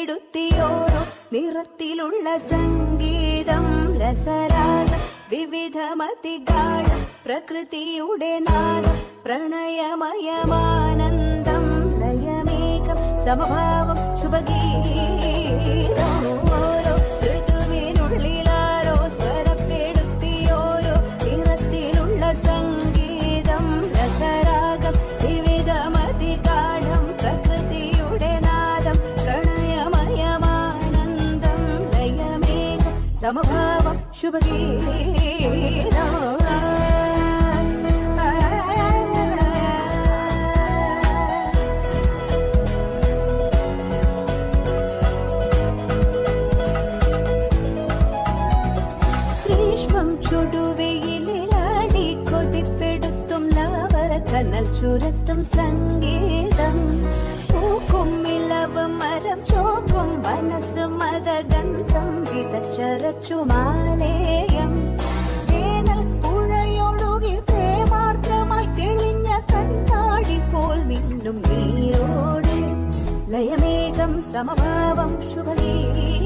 സ്വരപ്പെടുത്തിയോരോ നിറത്തിലുള്ള സംഗീതം രസരാഗം വിവിധമതികാളം പ്രകൃതിയുടെ നാദം പ്രണയമയമാനന്ദം ലയമേകം സമഭാവം ശുഭഗീതം ഓരോ ഋതുവിനുള്ളിലാരോ സ്വരപ്പെടുത്തിയോരോ നിറത്തിലുള്ള സംഗീതം രസരാഗം വിവിധമതികാഠം പ്രകൃതിയുടെ നാദം പ്രണയമയമാനന്ദം ലയമേകം സമഭാവം ശുഭഗീതം ഗ്രീഷ്മം ചുടുവെയിലാടി കൊതിപ്പെടുത്തും ലാവകനൽ ചുരത്തും സംഗീതം പൂക്കും ഇലവും മരം ചോക്കും മനസ്സ് മതഗന്ധം വിതച്ചരച്ചു മാലേയം വേനൽ പുഴയൊഴുകി പ്രേമാർദ്രമായി തെളിഞ്ഞ കണ്ണാടി പോൽ മിന്നും നീരോടെ ലയമേകം സമഭാവം ശുഭഗീ